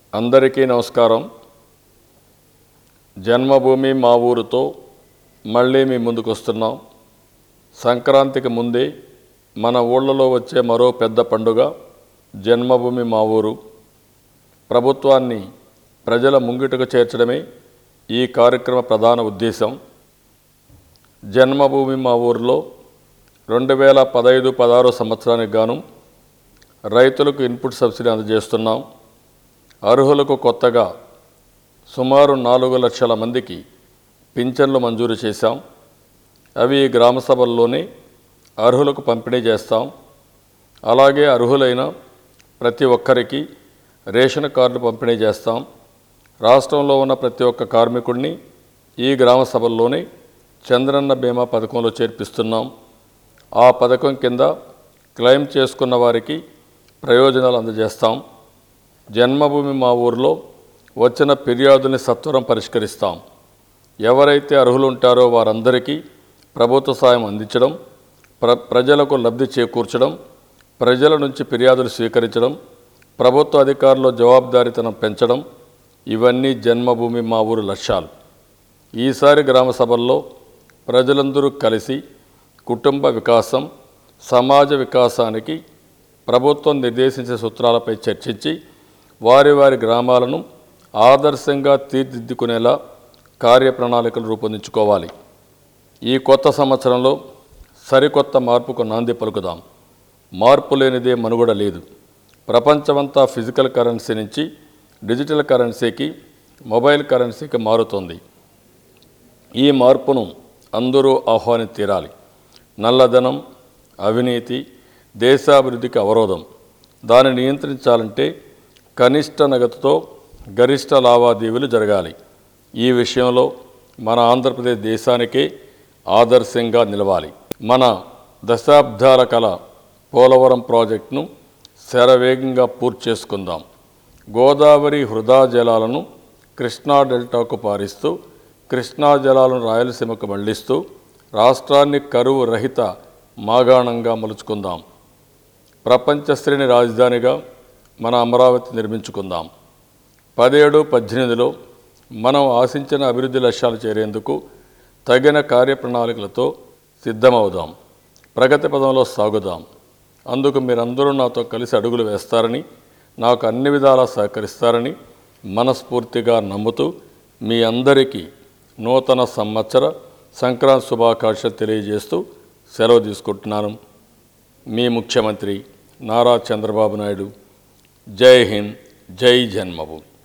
అందరికీ నమస్కారం జన్మభూమి మా ఊరుతో మళ్ళీ మీ ముందుకు వస్తున్నాం సంక్రాంతికి ముందే మన ఊళ్ళలో వచ్చే మరో పెద్ద పండుగ జన్మభూమి మా ఊరు ప్రభుత్వాన్ని ప్రజల ముంగిటకు చేర్చడమే ఈ కార్యక్రమ ప్రధాన ఉద్దేశం జన్మభూమి మా ఊరిలో రెండు వేల పదహైదు పదహారు సంవత్సరానికి గాను రైతులకు ఇన్పుట్ సబ్సిడీ అందజేస్తున్నాం అర్హులకు కొత్తగా సుమారు నాలుగు లక్షల మందికి పింఛన్లు మంజూరు చేశాం అవి ఈ గ్రామ సభల్లోనే అర్హులకు పంపిణీ చేస్తాం అలాగే అర్హులైన ప్రతి ఒక్కరికి రేషన్ కార్డు పంపిణీ చేస్తాం రాష్ట్రంలో ఉన్న ప్రతి ఒక్క కార్మికుడిని ఈ గ్రామ సభల్లోనే చంద్రన్న బీమా పథకంలో చేర్పిస్తున్నాం ఆ పథకం కింద క్లెయిమ్ చేసుకున్న వారికి ప్రయోజనాలు అందజేస్తాం జన్మభూమి మా ఊరిలో వచ్చిన ఫిర్యాదుని సత్వరం పరిష్కరిస్తాం ఎవరైతే అర్హులు ఉంటారో వారందరికీ ప్రభుత్వ సాయం అందించడం ప్ర ప్రజలకు లబ్ధి చేకూర్చడం ప్రజల నుంచి ఫిర్యాదులు స్వీకరించడం ప్రభుత్వ అధికారుల జవాబుదారీతనం పెంచడం ఇవన్నీ జన్మభూమి మా ఊరు లక్ష్యాలు ఈసారి గ్రామ సభల్లో ప్రజలందరూ కలిసి కుటుంబ వికాసం సమాజ వికాసానికి ప్రభుత్వం నిర్దేశించే సూత్రాలపై చర్చించి వారి వారి గ్రామాలను ఆదర్శంగా తీర్చిదిద్దుకునేలా కార్యప్రణాళికలు రూపొందించుకోవాలి ఈ కొత్త సంవత్సరంలో సరికొత్త మార్పుకు నాంది పలుకుదాం మార్పు లేనిదే మనుగడ లేదు ప్రపంచమంతా ఫిజికల్ కరెన్సీ నుంచి డిజిటల్ కరెన్సీకి మొబైల్ కరెన్సీకి మారుతోంది ఈ మార్పును అందరూ ఆహ్వాని తీరాలి నల్లధనం అవినీతి దేశాభివృద్ధికి అవరోధం దాన్ని నియంత్రించాలంటే కనిష్ట నగదుతో గరిష్ట లావాదేవీలు జరగాలి ఈ విషయంలో మన ఆంధ్రప్రదేశ్ దేశానికే ఆదర్శంగా నిలవాలి మన దశాబ్దాల కల పోలవరం ప్రాజెక్టును శరవేగంగా పూర్తి చేసుకుందాం గోదావరి హృదా జలాలను కృష్ణా డెల్టాకు పారిస్తూ కృష్ణా జలాలను రాయలసీమకు మళ్లిస్తూ రాష్ట్రాన్ని కరువు రహిత మాగాణంగా మలుచుకుందాం ప్రపంచ శ్రేణి రాజధానిగా మన అమరావతి నిర్మించుకుందాం పదిహేడు పద్దెనిమిదిలో మనం ఆశించిన అభివృద్ధి లక్ష్యాలు చేరేందుకు తగిన కార్యప్రణాళికలతో సిద్ధమవుదాం ప్రగతి పదంలో సాగుదాం అందుకు మీరందరూ నాతో కలిసి అడుగులు వేస్తారని నాకు అన్ని విధాలా సహకరిస్తారని మనస్ఫూర్తిగా నమ్ముతూ మీ అందరికీ నూతన సంవత్సర సంక్రాంతి శుభాకాంక్షలు తెలియజేస్తూ సెలవు తీసుకుంటున్నాను మీ ముఖ్యమంత్రి నారా చంద్రబాబు నాయుడు జై హింద్ జై జన్మభూమి